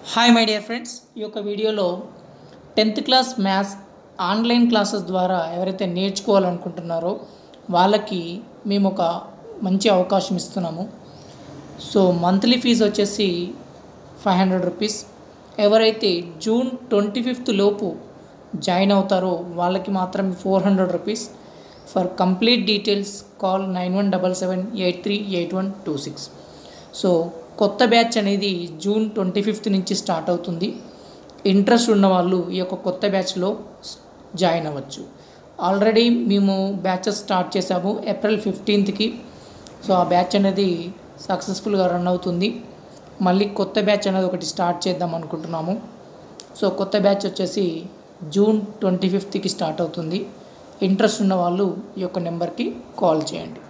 hi my dear friends ఈ యొక్క వీడియోలో tenth class maths online classes ద్వారా ఎవరైతే నేర్చుకోవాలనుకుంటున్నారో వాళ్ళకి మేము ఒక మంచి అవకాశం ఇస్తున్నాము సో మంత్లీ ఫీజు వచ్చేసి ఫైవ్ హండ్రెడ్ రూపీస్ ఎవరైతే జూన్ ట్వంటీ ఫిఫ్త్ లోపు జాయిన్ అవుతారో వాళ్ళకి మాత్రం four hundred rupees for complete details call nine one double seven eight three eight one two six so కొత్త బ్యాచ్ అనేది జూన్ ట్వంటీ ఫిఫ్త్ నుంచి start అవుతుంది ఇంట్రెస్ట్ ఉన్న వాళ్ళు ఈ యొక్క కొత్త బ్యాచ్లో జాయిన్ అవ్వచ్చు ఆల్రెడీ మేము బ్యాచెస్ స్టార్ట్ చేసాము ఏప్రిల్ ఫిఫ్టీన్త్కి సో ఆ బ్యాచ్ అనేది సక్సెస్ఫుల్గా రన్ అవుతుంది మళ్ళీ కొత్త బ్యాచ్ అనేది ఒకటి స్టార్ట్ చేద్దాం అనుకుంటున్నాము సో కొత్త బ్యాచ్ వచ్చేసి జూన్ ట్వంటీ ఫిఫ్త్కి స్టార్ట్ అవుతుంది ఇంట్రెస్ట్ ఉన్న వాళ్ళు ఈ యొక్క నెంబర్కి కాల్ చేయండి